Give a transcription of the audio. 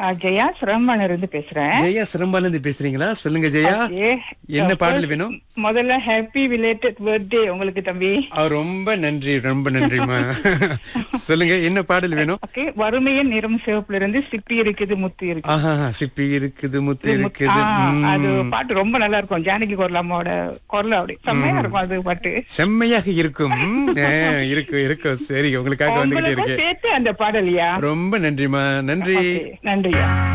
ஆ, ஜெயா சிரமபால இருந்து பேசுறேன் ஜெயா சிரம்பால இருந்து பேசுறீங்களா சொல்லுங்க ஜெயா Okay. என்ன Uh, பாடல் first, வேணும் முதல்ல ஹாப்பி ரிலேட்டட் பர்த்டே உங்களுக்கு தம்பி ஆ, ரொம்ப நன்றி ரொம்ப நன்றிமா சொல்லுங்க என்ன பாடல் வேணும் ஓகே வறுமையின் நிறம் சிவப்புல இருந்து சிப்பி இருக்குது முத்து இருக்கு ஆஹா சிப்பி இருக்குது முத்து இருக்குது ஆ, ம். அது பாட்டு ரொம்ப நல்லா இருக்கும் ஜானகி குரலாமோட குரல் அப்படி செம்மையா இருக்கும் அது பாட்டு செம்மையாக இருக்கும் ம், ஆ, இருக்கும் இருக்கும் சரி உங்களுக்காக வந்துகிட்டே உங்களுக்கும் இருக்கு சேர்த்து அந்த பாடலியா ரொம்ப நன்றிமா நன்றி நன்றியா